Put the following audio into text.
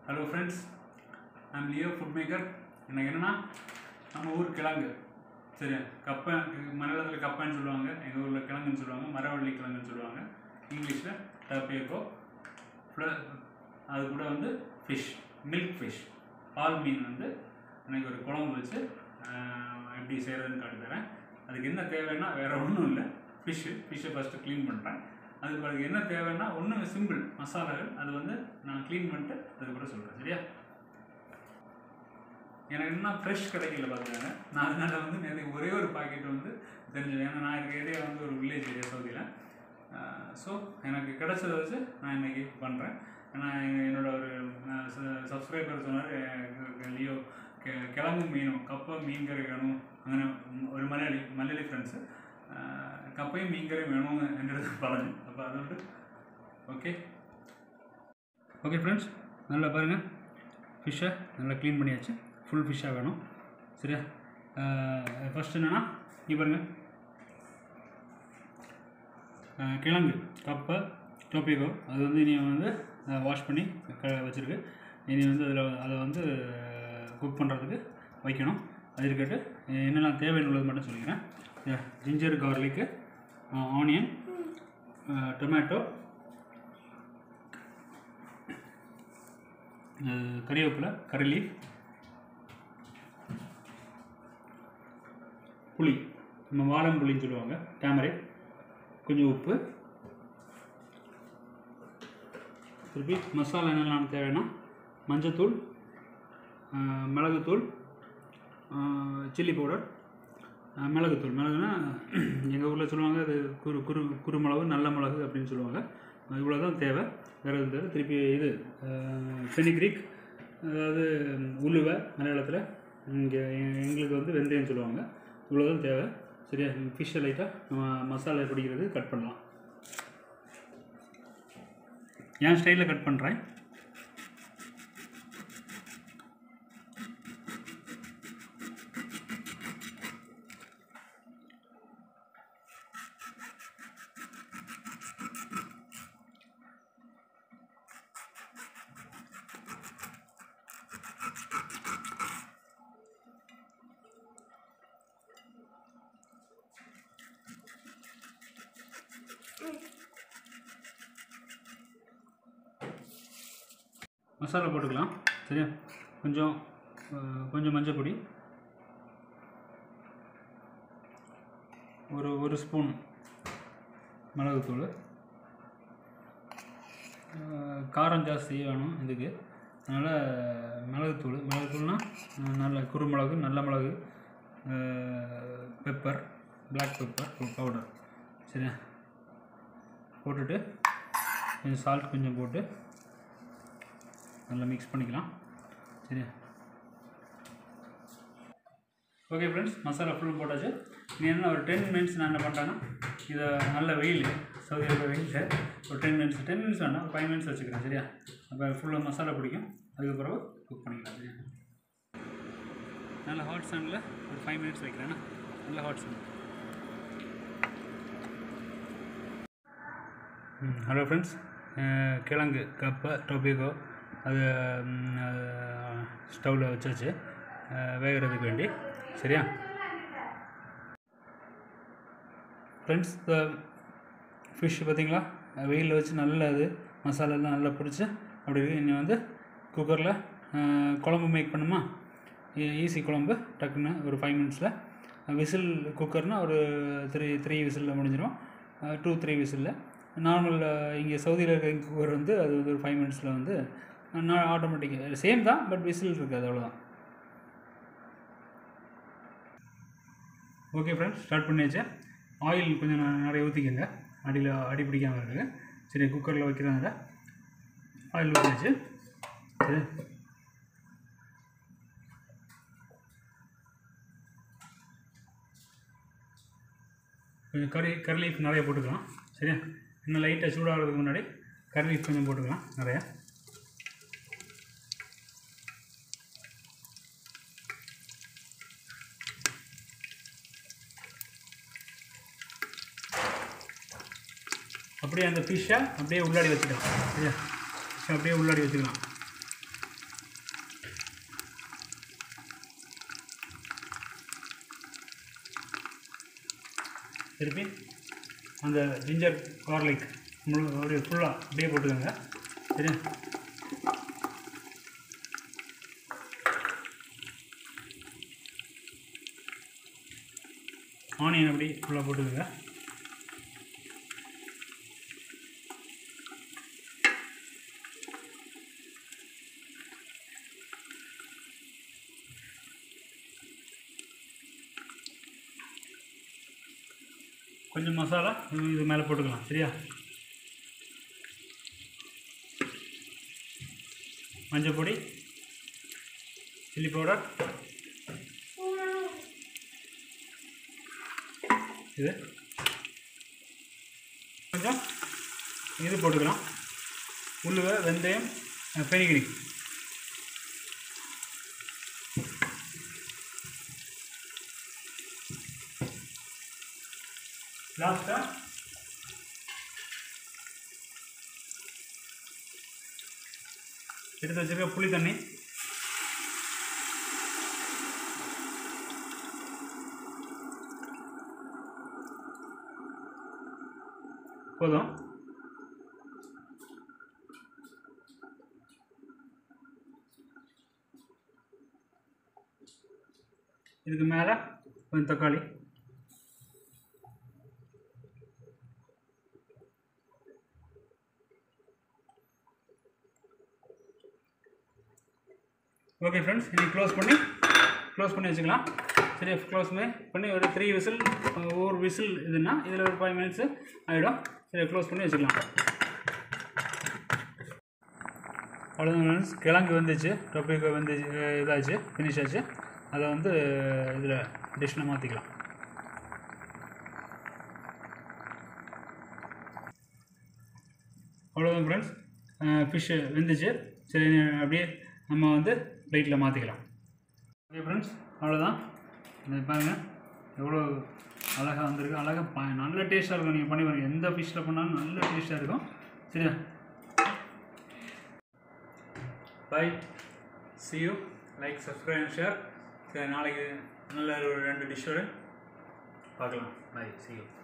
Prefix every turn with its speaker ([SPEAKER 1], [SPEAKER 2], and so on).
[SPEAKER 1] Hello friends I'm Leo food maker எனக்கு என்னென்னா நம்ம ஊர் கிழங்கு சரியா கப்பை மலையாளத்தில் கப்பைன்னு சொல்லுவாங்க எங்கள் ஊரில் கிழங்குன்னு சொல்லுவாங்க மரவள்ளி கிழங்குன்னு சொல்லுவாங்க இங்கிலீஷில் டப்பேக்கோ அது கூட வந்து ஃபிஷ் மில்க் ஃபிஷ் பால் மீன் வந்து எனக்கு ஒரு குழம்பு வச்சு ஆஹ், எப்படி செய்கிறதுன்னு காட்டி தரேன் அதுக்கு என்ன தேவைன்னா வேறு ஒன்றும் இல்லை ஃபிஷ்ஷு ஃபிஷ்ஷை ஃபஸ்ட்டு க்ளீன் பண்ணுறேன் அதுக்கு அதுக்கு என்ன தேவைன்னா ஒன்றும் சிம்பிள் மசாலாகள் அது வந்து நான் க்ளீன் பண்ணிட்டு அதுக்கப்புறம் சொல்கிறேன் சரியா எனக்கு என்ன ஃப்ரெஷ் கிடைக்கல பார்த்துக்காங்க நான் அதனால வந்து நேற்று ஒரே ஒரு பாக்கெட் வந்து தெரிஞ்சது ஏன்னா நான் இருக்க ஏரியா வந்து ஒரு வில்லேஜ் ஏரியா சவுதியில் ஸோ எனக்கு கிடைச்சதை வச்சு நான் இன்னைக்கு பண்ணுறேன் ஏன்னா என்னோட ஒரு சப்ஸ்கிரைபர் சொன்னார் லியோ கெ கிழங்கு மீனும் கப்பை மீன் கறி வேணும் അങ്ങനെ ഒരു മലയാളി മലയാളി ഫ്രണ്ട്സ് കപ്പയും മീൻ കറിയും വേണമെന്ന് എൻ്റെ അടുത്ത് പറഞ്ഞു അപ്പോൾ അതുകൊണ്ട് ഓക്കെ ஓகே ஃப்ரெண்ட்ஸ் நல்லா பாருங்கள் ஃபிஷ்ஷை நல்லா க்ளீன் பண்ணியாச்சு ஃபுல் ஃபிஷ்ஷாக வேணும் சரியா ஃபஸ்ட் என்னென்னா இங்கே பாருங்கள் அஹ், கிழங்கு கப்பை டோப்பிகோ அது வந்து இனி வந்து வாஷ் பண்ணி க வச்சுருக்கு இனி வந்து அதில் அதை வந்து குக் பண்ணுறதுக்கு வைக்கணும் அது இருக்கட்டு என்னெல்லாம் தேவைன்னு உள்ளது மட்டும் சொல்லிக்கிறேன் ginger garlic onion tomato ah கறிவேப்பிலை கறி லீஃப் புளி நம்ம வாழம்புளின்னு சொல்லுவாங்க டேமரிக் கொஞ்சம் உப்பு திருப்பி மசாலா என்னெல்லாம் தேவைன்னா மஞ்சத்தூள் அஹ் மிளகுத்தூள் சில்லி பவுடர் அஹ் மிளகுத்தூள் மிளகுனா எங்கள் ஊரில் சொல்லுவாங்க அது குரு குரு குருமிளகு நல்ல மிளகு அப்படின்னு சொல்லுவாங்க இவ்வளோ தான் தேவை வேறு எதுவும் தேவை திருப்பி இது ஃபெனிக்ரிக் அதாவது உளுவை மலையாளத்தில் இங்கே எங்களுக்கு வந்து வெந்தயம் சொல்லுவாங்க இவ்வளோ தான் தேவை சரியா ஃபிஷ்ஷை லைட்டாக நம்ம மசாலா பிடிக்கிறது கட் பண்ணலாம் என் ஸ்டைலில் கட் பண்ணுறேன் மசாலா போட்டுக்கலாம் சரியா கொஞ்சம் அஹ், கொஞ்சம் மஞ்சள் பொடி ஒரு ஒரு ஸ்பூன் மிளகுத்தூள் அஹ், காரம் ஜாஸ்தி வேணும் இதுக்கு அதனால் மிளகுத்தூள் மிளகுத்தூள்னா அஹ், நல்ல குறுமிளகு நல்ல மிளகு பெப்பர் பிளாக் பெப்பர் பவுடர் சரியா போட்டுட்டு கொஞ்சம் சால்ட் கொஞ்சம் போட்டு நல்லா மிக்ஸ் பண்ணிக்கலாம் சரியா ஓகே ஃப்ரெண்ட்ஸ் மசாலா ஃபுல்லும் போட்டாச்சு நீ என்ன ஒரு டென் மினிட்ஸ் நான் என்ன பண்ணுறேன்னா இதை நல்ல வெயில் சவுதி அரேபியா வெயிலில் ஒரு டென் மினிட்ஸ் டென் மினிட்ஸ் வேணாம் ஃபைவ் மினிட்ஸ் வச்சுக்கிறேன் சரியா அப்போ ஃபுல்லாக மசாலா பிடிக்கும் அதுக்கப்புறம் குக் பண்ணிக்கலாம் சரியா நல்ல ஹாட் சனில் ஒரு ஃபைவ் மினிட்ஸ் வைக்கிறேன்னா நல்ல ஹாட் சன் ஹலோ ஃப்ரெண்ட்ஸ் கிழங்கு கப்பை டொபிகோ அது ஸ்டவ்வில் வச்சாச்சு அஹ், வேகிறதுக்கு வேண்டி சரியா ஃப்ரெண்ட்ஸ் இந்த ஃபிஷ் பார்த்தீங்களா வெயிலில் வச்சு நல்லா அது மசாலாலாம் நல்லா பிடிச்சி அப்படி இருக்கு. இனி வந்து குக்கரில் குழம்பு மேக் பண்ணுமா ஈஸி குழம்பு டக்குன்னு ஒரு ஃபைவ் மினிட்ஸில் விசில் குக்கர்னால் ஒரு த்ரீ த்ரீ விசிலில் முடிஞ்சிடும் டூ த்ரீ விசிலில் நார்மல் இங்கே சவுதியில் இருக்க குக்கர் வந்து அது வந்து ஒரு ஃபைவ் மினிட்ஸில் வந்து நான் ஆட்டோமேட்டிக் சேம் தான் பட் விசில் இருக்குது அவ்வளோதான் ஓகே ஃப்ரெண்ட்ஸ் ஸ்டார்ட் பண்ணியாச்சு ஆயில் கொஞ்சம் ந- நிறைய ஊற்றிக்கங்க அடியில் அடி பிடிக்காமல் இருக்குது சரி குக்கரில் வைக்கிறதுனால ஆயில் ஊற்றியாச்சு சரி கொஞ்சம் கறி கறி லீஃப் நிறைய போட்டுக்கலாம் சரியா இன்னும் லைட்டாக சூடாகிறதுக்கு முன்னாடி கறி லீஃப் கொஞ்சம் போட்டுக்கலாம் நிறையா அப்படியே அந்த ஃபிஷ்ஷை அப்படியே உள்ளாடி வச்சுக்கலாம் சரியா ஃபிஷ்ஷை அப்படியே உள்ளாடி வச்சுக்கலாம் திருப்பி அந்த ஜிஞ்சர் கார்லிக் முழு ஒரு ஃபுல்லாக அப்படியே போட்டுக்கோங்க சரியா ஆனியன் அப்படி ஃபுல்லாக போட்டுக்கோங்க கொஞ்சம் மசாலா இது இது மேலே போட்டுக்கலாம் சரியா மஞ்சள் பொடி சில்லி பவுடர் இது கொஞ்சம் இது போட்டுக்கலாம் உளுவை வெந்தயம் பெனிகிரி லாஸ்ட்டாக எடுத்து வச்சிருக்க புளி தண்ணி போதும் இதுக்கு மேலே கொஞ்சம் தக்காளி ஓகே ஃப்ரெண்ட்ஸ் இதை க்ளோஸ் பண்ணி க்ளோஸ் பண்ணி வச்சுக்கலாம் சரி க்ளோஸ் பண்ணி ஒரு த்ரீ விசில் ஒவ்வொரு விசில் இதுன்னா இதில் ஒரு ஃபைவ் மினிட்ஸு ஆகிடும் சரி க்ளோஸ் பண்ணி வச்சுக்கலாம் அவ்வளோதான் ஃப்ரெண்ட்ஸ் கிழங்கு வந்துச்சு டொப்பிக்கு வந்து இதாச்சு ஃபினிஷ் ஆச்சு அதை வந்து இதில் டிஷ்ஷில் மாற்றிக்கலாம் அவ்வளோதான் ஃப்ரெண்ட்ஸ் ஃபிஷ்ஷு வெந்துச்சு சரி அப்படியே நம்ம வந்து பிளேட்டில் மாற்றிக்கலாம் ஓகே ஃப்ரெண்ட்ஸ் அவ்வளோதான் இது பாருங்கள் எவ்வளோ அழகாக வந்திருக்கு அழகாக ப நல்ல டேஸ்ட்டாக இருக்கும் நீங்கள் பண்ணி பாருங்கள் எந்த ஃபிஷ்ஷில் பண்ணாலும் நல்ல டேஸ்ட்டாக இருக்கும் சரியா bye see you like subscribe and share சரி நாளைக்கு நல்ல ஒரு ரெண்டு டிஷ்ஷோடு பார்க்கலாம் பை சி யூ